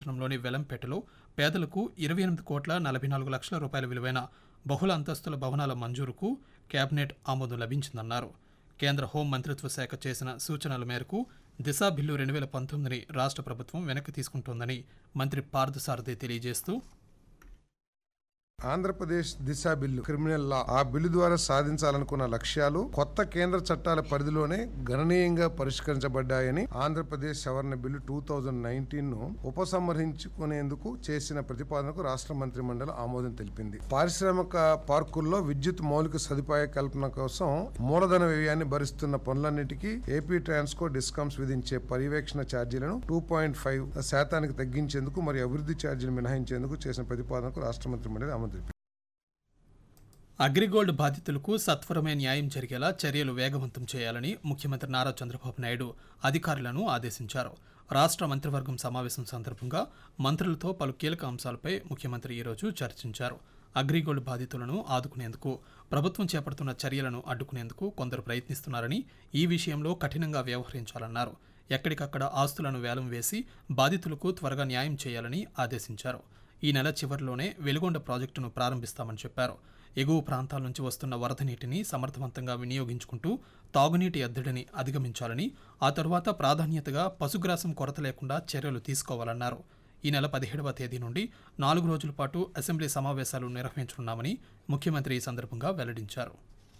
పట్టణంలోని వెలంపేటలో పేదలకు ఇరవై ఎనిమిది కోట్ల నలభై నాలుగు లక్షల రూపాయల విలువైన బహుళ అంతస్తుల భవనాల మంజూరుకు కేబినెట్ ఆమోదం లభించిందన్నారు కేంద్ర హోం మంత్రిత్వ శాఖ చేసిన సూచనల మేరకు దిశ బిల్లు రెండు వేల పంతొమ్మిదిని రాష్ట్ర ప్రభుత్వం వెనక్కి తీసుకుంటోందని మంత్రి పార్థసారథి తెలియజేస్తూ Andhra Pradesh Disha bill criminal law ఆ బిల్లు ద్వారా సాధించాలనుకున్న లక్ష్యాలు కొత్త కేంద్ర చట్టాల పరిధిలోనే గణనీయంగా పరిష్కరించబడ్డాయని ఆంధ్రప్రదేశ్ సవరణ బిల్లు టూ థౌజండ్ నైన్టీన్ ను ఉపసంహరించుకునేందుకు చేసిన ప్రతిపాదనకు రాష్ట్ర మంత్రి మండలి ఆమోదం తెలిపింది పారిశ్రామిక పార్కుల్లో విద్యుత్ మౌలిక సదుపాయ కల్పన కోసం మూలధన వ్యయాన్ని భరిస్తున్న పనులన్నిటికీ ఏపీ ట్రాన్స్కో డిస్కామ్స్ విధించే పర్యవేక్షణ ఛార్జీలను టూ పాయింట్ ఫైవ్ శాతానికి తగ్గించేందుకు మరియు అభివృద్ధి ఛార్జీలు మినహాయించేందుకు చేసిన ప్రతిపాదనకు రాష్ట్ర మంత్రి మండలి ఆమోదం తెలిపింది అగ్రిగోల్డ్ బాధితులకు సత్వరమే న్యాయం జరిగేలా చర్యలు వేగవంతం చేయాలని ముఖ్యమంత్రి నారా చంద్రబాబు నాయుడు అధికారులను ఆదేశించారు రాష్ట్ర మంత్రివర్గం సమావేశం సందర్భంగా మంత్రులతో పలు కీలక అంశాలపై ముఖ్యమంత్రి ఈరోజు చర్చించారు అగ్రిగోల్డ్ బాధితులను ఆదుకునేందుకు ప్రభుత్వం చేపడుతున్న చర్యలను అడ్డుకునేందుకు కొందరు ప్రయత్నిస్తున్నారని ఈ విషయంలో కఠినంగా వ్యవహరించాలన్నారు ఎక్కడికక్కడ ఆస్తులను వేలం వేసి బాధితులకు త్వరగా న్యాయం చేయాలని ఆదేశించారు ఈ నెల చివరిలోనే వెలుగొండ ప్రాజెక్టును ప్రారంభిస్తామని చెప్పారు ఎగువ ప్రాంతాల నుంచి వస్తున్న వరద నీటిని సమర్థవంతంగా వినియోగించుకుంటూ తాగునీటి ఎద్దడిని అధిగమించాలని ఆ తరువాత ప్రాధాన్యతగా పశుగ్రాసం కొరత లేకుండా చర్యలు తీసుకోవాలన్నారు ఈ నెల పదిహేడవ తేదీ నుండి నాలుగు రోజుల పాటు అసెంబ్లీ సమావేశాలు నిర్వహించనున్నామని ముఖ్యమంత్రి ఈ సందర్భంగా వెల్లడించారు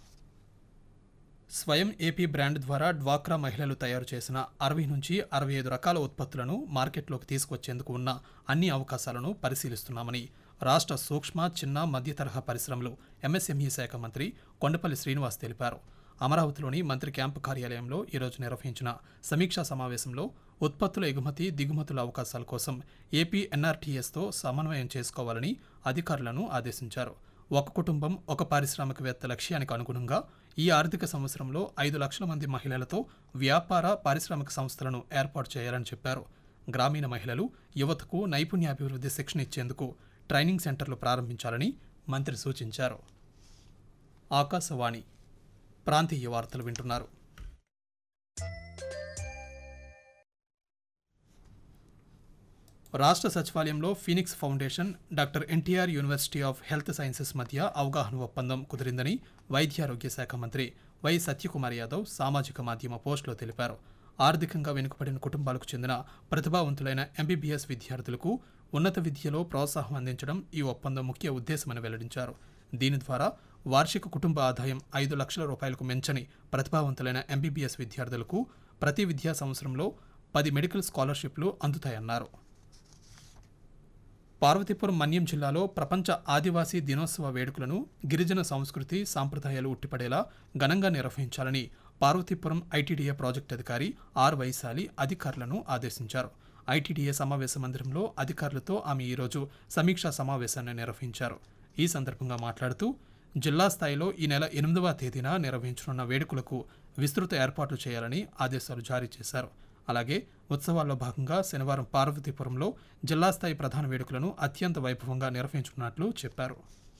స్వయం ఏపీ బ్రాండ్ ద్వారా డ్వాక్రా మహిళలు తయారు చేసిన అరవై నుంచి అరవై ఐదు రకాల ఉత్పత్తులను మార్కెట్లోకి తీసుకొచ్చేందుకు ఉన్న అన్ని అవకాశాలను పరిశీలిస్తున్నామని రాష్ట్ర సూక్ష్మ చిన్న మధ్య తరహా పరిశ్రమలు ఎంఎస్ఎంఈ శాఖ మంత్రి కొండపల్లి శ్రీనివాస్ తెలిపారు అమరావతిలోని మంత్రి క్యాంపు కార్యాలయంలో ఈరోజు నిర్వహించిన సమీక్షా సమావేశంలో ఉత్పత్తుల ఎగుమతి దిగుమతుల అవకాశాల కోసం ఏపీ ఎన్ఆర్టీఎస్తో సమన్వయం చేసుకోవాలని అధికారులను ఆదేశించారు ఒక కుటుంబం ఒక పారిశ్రామికవేత్త లక్ష్యానికి అనుగుణంగా ఈ ఆర్థిక సంవత్సరంలో ఐదు లక్షల మంది మహిళలతో వ్యాపార పారిశ్రామిక సంస్థలను ఏర్పాటు చేయాలని చెప్పారు గ్రామీణ మహిళలు యువతకు నైపుణ్యాభివృద్ధి శిక్షణ ఇచ్చేందుకు ట్రైనింగ్ సెంటర్లు ప్రారంభించాలని మంత్రి సూచించారు ఆకాశవాణి ప్రాంతీయ వార్తలు వింటున్నారు రాష్ట్ర సచివాలయంలో Phoenix foundation doctor NTR university of health sciences మధ్య అవగాహన ఒప్పందం కుదిరిందని వైద్యారోగ్య శాఖ మంత్రి వై సత్యకుమార్ యాదవ్ సామాజిక మాధ్యమ పోస్టులో తెలిపారు ఆర్థికంగా వెనుకబడిన కుటుంబాలకు చెందిన ప్రతిభావంతులైన ఎంబీబీఎస్ విద్యార్థులకు ఉన్నత విద్యలో ప్రోత్సాహం అందించడం ఈ ఒప్పందం ముఖ్య ఉద్దేశమని వెల్లడించారు దీని ద్వారా వార్షిక కుటుంబ ఆదాయం ఐదు లక్షల రూపాయలకు మించని ప్రతిభావంతులైన ఎంబీబీఎస్ విద్యార్థులకు ప్రతి విద్యా సంవత్సరంలో పది మెడికల్ స్కాలర్షిప్లు అందుతాయన్నారు పార్వతీపురం మన్యం జిల్లాలో ప్రపంచ ఆదివాసీ దినోత్సవ వేడుకలను గిరిజన సంస్కృతి సాంప్రదాయాలు ఉట్టిపడేలా ఘనంగా నిర్వహించాలని పార్వతీపురం ఐటీడీఏ ప్రాజెక్టు అధికారి ఆర్ వైశాలి అధికారులను ఆదేశించారు ఐటీడీఏ సమావేశ మందిరంలో అధికారులతో ఆమె ఈరోజు సమీక్షా సమావేశాన్ని నిర్వహించారు ఈ సందర్భంగా మాట్లాడుతూ జిల్లా స్థాయిలో ఈ నెల ఎనిమిదవ తేదీన నిర్వహించనున్న వేడుకలకు విస్తృత ఏర్పాట్లు చేయాలని ఆదేశాలు జారీ చేశారు అలాగే ఉత్సవాల్లో భాగంగా శనివారం పార్వతీపురంలో జిల్లా స్థాయి ప్రధాన వేడుకలను అత్యంత వైభవంగా నిర్వహించుకున్నట్లు చెప్పారు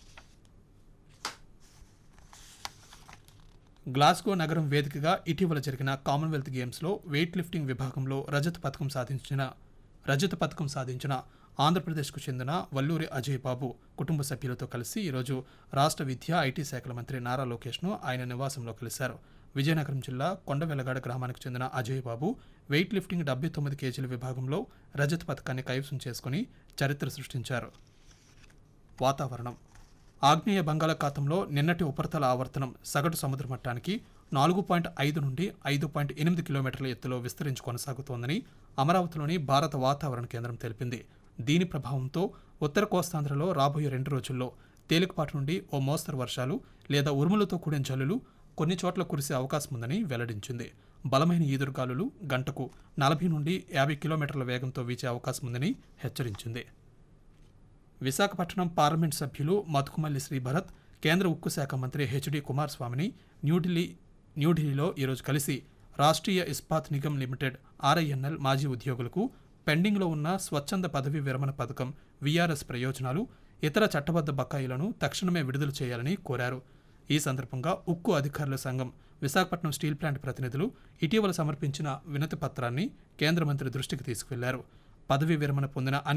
గ్లాస్గో నగరం వేదికగా ఇటీవల జరిగిన కామన్వెల్త్ గేమ్స్లో వెయిట్ లిఫ్టింగ్ విభాగంలో రజత పథకం సాధించిన రజత పథకం సాధించిన ఆంధ్రప్రదేశ్కు చెందిన వల్లూరి అజయ్ బాబు కుటుంబ సభ్యులతో కలిసి ఈరోజు రాష్ట్ర విద్యా ఐటీ శాఖల మంత్రి నారా లోకేష్ను ఆయన నివాసంలో కలిశారు విజయనగరం జిల్లా కొండవెల్లగాడ గ్రామానికి చెందిన అజయ్ బాబు వెయిట్ లిఫ్టింగ్ డెబ్బై తొమ్మిది కేజీల విభాగంలో రజత పథకాన్ని కైవసం చేసుకుని చరిత్ర సృష్టించారు వాతావరణం ఆగ్నేయ బంగాళాఖాతంలో నిన్నటి ఉపరితల ఆవర్తనం సగటు సముద్ర మట్టానికి నాలుగు పాయింట్ ఐదు నుండి ఐదు పాయింట్ ఎనిమిది కిలోమీటర్ల ఎత్తులో విస్తరించి కొనసాగుతోందని అమరావతిలోని భారత వాతావరణ కేంద్రం తెలిపింది దీని ప్రభావంతో ఉత్తర కోస్తాంధ్రలో రాబోయే రెండు రోజుల్లో తేలికపాటి నుండి ఓ మోస్తరు వర్షాలు లేదా ఉరుములతో కూడిన జల్లులు కొన్ని చోట్ల కురిసే అవకాశం ఉందని వెల్లడించింది బలమైన ఈదురుగాలులు గంటకు నలభై నుండి యాభై కిలోమీటర్ల వేగంతో వీచే అవకాశం ఉందని హెచ్చరించింది విశాఖపట్నం పార్లమెంట్ సభ్యులు మధుకుమల్లి శ్రీభరత్ కేంద్ర ఉక్కు శాఖ మంత్రి హెచ్డి కుమారస్వామిని న్యూఢిల్లీ న్యూఢిల్లీలో ఈరోజు కలిసి రాష్ట్రీయ ఇస్పాత్ నిగమ్ లిమిటెడ్ ఆర్ఐఎన్ఎల్ మాజీ ఉద్యోగులకు పెండింగ్లో ఉన్న స్వచ్ఛంద పదవీ విరమణ పథకం వీఆర్ఎస్ ప్రయోజనాలు ఇతర చట్టబద్ధ బకాయిలను తక్షణమే విడుదల చేయాలని కోరారు ఈ సందర్భంగా ఉక్కు అధికారుల సంఘం విశాఖపట్నం స్టీల్ ప్లాంట్ ప్రతినిధులు ఇటీవల సమర్పించిన వినతి పత్రాన్ని కేంద్ర మంత్రి దృష్టికి తీసుకువెళ్లారు పదవీ విరమణ పొందిన అన్ని